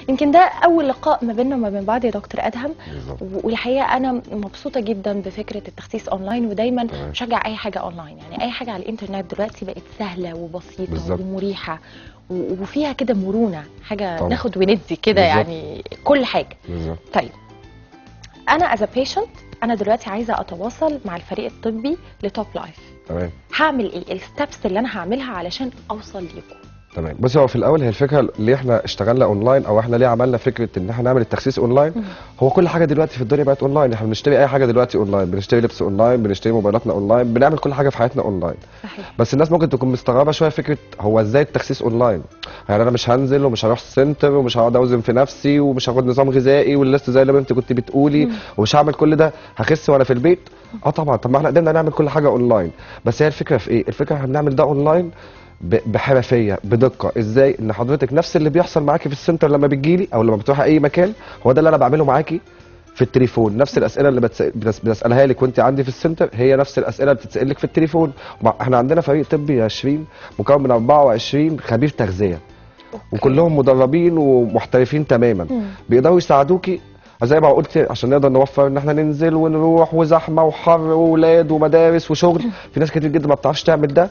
يمكن ده اول لقاء ما بيننا وما بين بعض يا دكتور ادهم بالظبط و- والحقيقه انا مبسوطه جدا بفكره التخسيس اونلاين ودايما تمام. بشجع اي حاجه اونلاين يعني اي حاجه على الانترنت دلوقتي بقت سهله وبسيطه بالظبط. ومريحه و- وفيها كده مرونه حاجه طبعا. ناخد وندي كده بالظبط. يعني كل حاجه بالظبط طيب انا از بيشنت انا دلوقتي عايزه اتواصل مع الفريق الطبي لتوب لايف تمام هعمل ايه الستبس اللي انا هعملها علشان اوصل ليكم تمام بصي هو في الاول هي الفكره ليه احنا اشتغلنا اونلاين او احنا ليه عملنا فكره ان احنا نعمل التخسيس اونلاين مم. هو كل حاجه دلوقتي في الدنيا بقت اونلاين احنا بنشتري اي حاجه دلوقتي اونلاين بنشتري لبس اونلاين بنشتري موبايلاتنا اونلاين بنعمل كل حاجه في حياتنا اونلاين صحيح بس الناس ممكن تكون مستغربه شويه فكره هو ازاي التخسيس اونلاين يعني انا مش هنزل ومش هروح سنتر ومش هقعد اوزن في نفسي ومش هاخد نظام غذائي والليست زي اللي انت كنت بتقولي مم. ومش هعمل كل ده هخس وانا في البيت اه طبعا طب ما احنا قدرنا نعمل كل حاجه اونلاين بس هي الفكره في ايه الفكره احنا بنعمل ده اونلاين ب- بحرفيه بدقه ازاي ان حضرتك نفس اللي بيحصل معاكي في السنتر لما بتجيلي او لما بتروحي اي مكان هو ده اللي انا بعمله معاكي في التليفون نفس الاسئله اللي بتس... بتس... بسالها لك وانت عندي في السنتر هي نفس الاسئله اللي بتتسال لك في التليفون ومع- احنا عندنا فريق طبي 20 مكون من 24 خبير تغذيه وكلهم مدربين ومحترفين تماما مم. بيقدروا يساعدوكي زي ما قلت عشان نقدر نوفر ان احنا ننزل ونروح وزحمه وحر واولاد ومدارس وشغل في ناس كتير جدا ما بتعرفش تعمل ده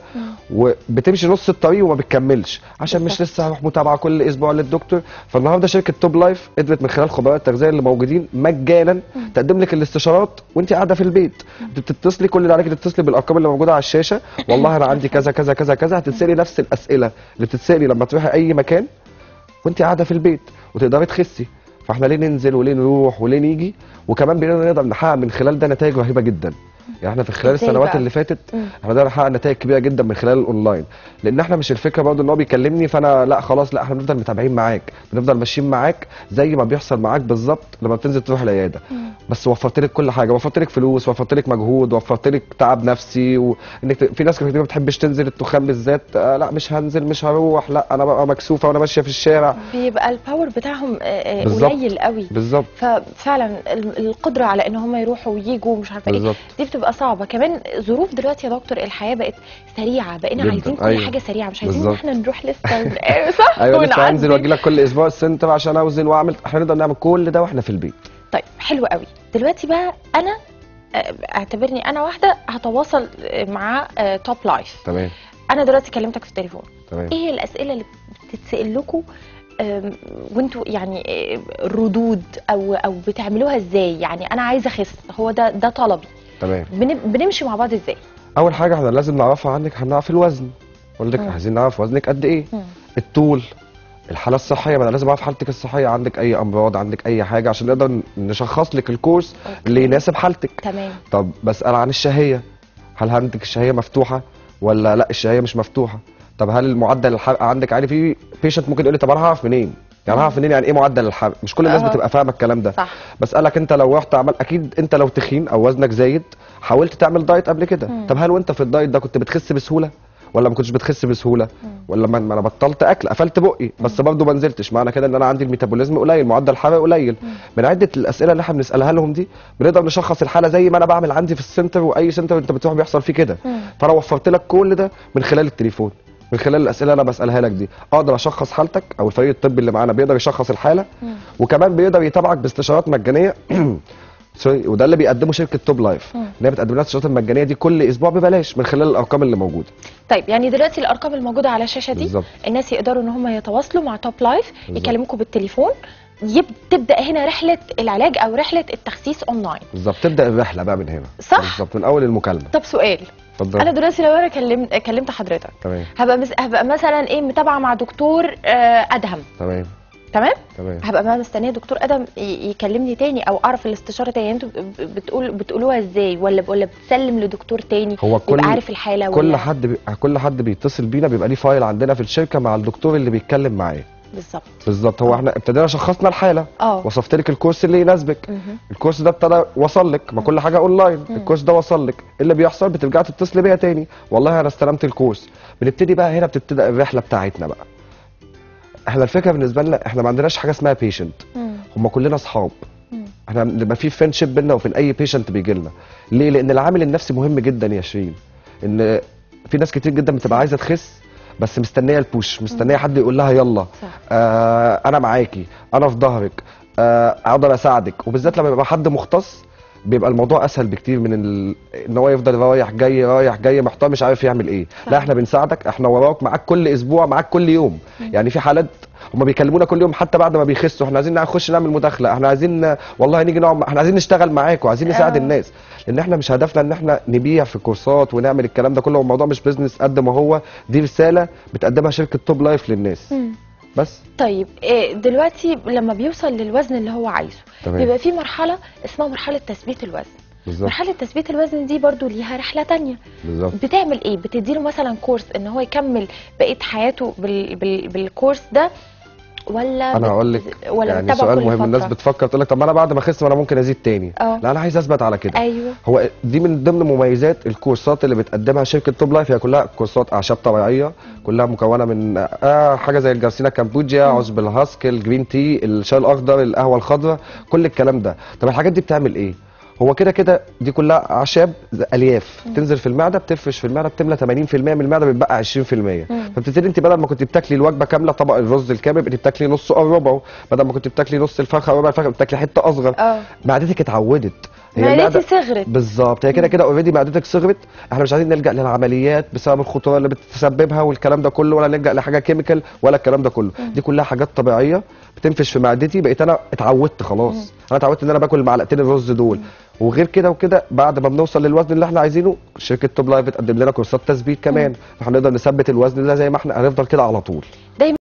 وبتمشي نص الطريق وما بتكملش عشان مش بالظبط. لسه هروح متابعه كل اسبوع للدكتور فالنهارده شركه توب لايف قدرت من خلال خبراء التغذيه اللي موجودين مجانا تقدم لك الاستشارات وانت قاعده في البيت بتتصلي كل اللي عليك تتصلي بالارقام اللي موجوده على الشاشه والله انا عندي كذا كذا كذا كذا هتتسالي نفس الاسئله اللي بتتسالي لما تروحي اي مكان وانت قاعده في البيت وتقدري تخسي فاحنا ليه ننزل وليه نروح وليه نيجي وكمان بنقدر نقدر نحقق من خلال ده نتائج رهيبه جدا يعني احنا في خلال ازاي السنوات بقى؟ اللي فاتت مم. احنا قدرنا نحقق نتائج كبيره جدا من خلال الاونلاين لان احنا مش الفكره برضه ان هو بيكلمني فانا لا خلاص لا احنا بنفضل متابعين معاك بنفضل ماشيين معاك زي ما بيحصل معاك بالظبط لما بتنزل تروح العياده بس وفرت لك كل حاجه وفرت لك فلوس وفرت لك مجهود وفرت لك تعب نفسي وانك ت- في ناس كتير ما بتحبش تنزل التخان بالذات آه لا مش هنزل مش هروح لا انا ببقى مكسوفه وانا ماشيه في الشارع بيبقى الباور بتاعهم آه، آه، بالظبط. قليل قوي بالظبط ففعلا ال- القدره على ان هم يروحوا ويجوا ومش عارفه ايه بالظبط دي بتبقى صعبه كمان ظروف دلوقتي يا دكتور الحياه بقت سريعه بقينا جداً، عايزين كل أيوة. حاجه سريعه مش عايزين ان بالظبط. احنا نروح لسه آه، صح ايوه لسه ونعدي. هنزل واجي لك كل اسبوع السنتر عشان اوزن واعمل احنا نقدر نعمل كل ده واحنا في البيت طيب حلو قوي دلوقتي بقى انا آه، اعتبرني انا واحده هتواصل آه، مع توب لايف تمام انا دلوقتي كلمتك في التليفون تمام ايه هي الاسئله اللي بتتسال لكم آم، وانتوا يعني آه، ردود او او بتعملوها ازاي يعني انا عايزه اخس هو ده ده طلبي تمام بن- بنمشي مع بعض ازاي اول حاجه احنا لازم نعرفها عنك هنعرف الوزن اقول لك مم. عايزين نعرف وزنك قد ايه مم. الطول الحاله الصحيه ما انا لازم اعرف حالتك الصحيه عندك اي امراض عندك اي حاجه عشان نقدر نشخص لك الكورس أوكي. اللي يناسب حالتك تمام طب بسال عن الشهيه هل عندك الشهيه مفتوحه ولا لا الشهيه مش مفتوحه طب هل المعدل الحرق عندك عالي في بيشنت ممكن يقول لي طب انا هعرف منين يعني هعرف منين يعني ايه معدل الحرق مش كل الناس أها. بتبقى فاهمه الكلام ده صح بسالك انت لو رحت عمل اكيد انت لو تخين او وزنك زايد حاولت تعمل دايت قبل كده مم. طب هل وانت في الدايت ده كنت بتخس بسهوله ولا ما كنتش بتخس بسهوله مم. ولا ما ما انا بطلت اكل قفلت بقي بس برضه ما نزلتش معنى كده ان انا عندي الميتابوليزم قليل معدل الحرق قليل مم. من عده الاسئله اللي احنا بنسالها لهم دي بنقدر نشخص الحاله زي ما انا بعمل عندي في السنتر واي سنتر انت بتروح بيحصل فيه كده مم. فانا وفرت لك كل ده من خلال التليفون من خلال الاسئله اللي انا بسالها لك دي اقدر اشخص حالتك او الفريق الطبي اللي معانا بيقدر يشخص الحاله مم. وكمان بيقدر يتابعك باستشارات مجانيه سوري وده اللي بيقدمه شركه توب لايف مم. ان هي بتقدم لنا الاستشارات المجانيه دي كل اسبوع ببلاش من خلال الارقام اللي موجوده طيب يعني دلوقتي الارقام الموجوده على الشاشه دي بالظبط الناس يقدروا ان هم يتواصلوا مع توب لايف بالظبط. يكلموكم بالتليفون يب... تبدا هنا رحله العلاج او رحله التخسيس اونلاين بالظبط تبدا الرحله بقى من هنا صح بالظبط من اول المكالمه طب سؤال اتفضل انا دلوقتي لو انا كلمت كلمت حضرتك تمام هبقى مس... هبقى مثلا ايه متابعه مع دكتور آه، ادهم تمام تمام تمام هبقى بقى مستنيه دكتور ادم ي- يكلمني تاني او اعرف الاستشاره تاني انتوا ب- بتقول بتقولوها ازاي ولا ولا بتسلم لدكتور تاني هو كل يبقى عارف الحاله كل ولا حد بي... كل حد بيتصل بينا بيبقى ليه فايل عندنا في الشركه مع الدكتور اللي بيتكلم معاه بالظبط بالظبط هو احنا ابتدينا شخصنا الحاله اه وصفت لك الكورس اللي يناسبك مهم. الكورس ده ابتدى وصل لك ما كل حاجه اونلاين مم. الكورس ده وصل لك إيه اللي بيحصل بترجع تتصل بيا تاني والله انا استلمت الكورس بنبتدي بقى هنا بتبتدي الرحله بتاعتنا بقى احنا الفكره بالنسبه لنا احنا ما عندناش حاجه اسمها بيشنت مم. هم كلنا اصحاب مم. احنا بيبقى في فريندشيب بينا وبين اي بيشنت بيجي لنا ليه لان العامل النفسي مهم جدا يا شيرين ان في ناس كتير جدا بتبقى عايزه تخس بس مستنيه البوش مستنيه حد يقول لها يلا صح. آه انا معاكي انا في ظهرك آه اقدر اساعدك وبالذات لما يبقى حد مختص بيبقى الموضوع اسهل بكتير من ال... ان هو يفضل رايح جاي رايح جاي محتار مش عارف يعمل ايه صح. لا احنا بنساعدك احنا وراك معاك كل اسبوع معاك كل يوم يعني في حالات هم بيكلمونا كل يوم حتى بعد ما بيخسوا احنا عايزين نخش نعمل مداخله احنا عايزين والله نيجي نقعد احنا عايزين نشتغل معاكم عايزين نساعد آه. الناس لان احنا مش هدفنا ان احنا نبيع في كورسات ونعمل الكلام ده كله الموضوع مش بيزنس قد ما هو دي رساله بتقدمها شركه توب لايف للناس مم. بس طيب إيه دلوقتي لما بيوصل للوزن اللي هو عايزه تمام. بيبقى في مرحله اسمها مرحله تثبيت الوزن بالظبط مرحله تثبيت الوزن دي برضو ليها رحله تانية بالظبط بتعمل ايه بتديله مثلا كورس ان هو يكمل بقيه حياته بال... بال... بالكورس ده ولا انا بت- هقول لك ولا يعني بتتابعه سؤال كل مهم الناس فترة؟ بتفكر تقول لك طب ما انا بعد ما اخس ما انا ممكن ازيد تاني اه. لا انا عايز اثبت على كده ايوه هو دي من ضمن مميزات الكورسات اللي بتقدمها شركه توب لايف هي كلها كورسات اعشاب طبيعيه كلها مكونه من آه حاجه زي الجرسينا كامبوجيا عشب الهاسك الجرين تي الشاي الاخضر القهوه الخضراء كل الكلام ده طب الحاجات دي بتعمل ايه هو كده كده دي كلها اعشاب زي الياف تنزل في المعده بتفرش في المعده بتملى 80% من المعده بتبقى 20% فبتبتدي انت بدل ما كنت بتاكلي الوجبه كامله طبق الرز الكامل بقيتي بتاكلي نص او ربعه بدل ما كنت بتاكلي نص الفرخه او ربع الفرخه بتاكلي حته اصغر اه معدتك اتعودت معدتي صغرت بالظبط هي كده كده اوريدي معدتك صغرت احنا مش عايزين نلجا للعمليات بسبب الخطوره اللي بتسببها والكلام ده كله ولا نلجا لحاجه كيميكال ولا الكلام ده كله دي كلها حاجات طبيعيه بتنفش في معدتي بقيت انا اتعودت خلاص انا اتعودت ان انا باكل معلقتين الرز دول وغير كده وكده بعد ما بنوصل للوزن اللي احنا عايزينه شركه توب لايف بتقدم لنا كورسات تثبيت كمان فاحنا نقدر نثبت الوزن ده زي ما احنا هنفضل كده على طول دايما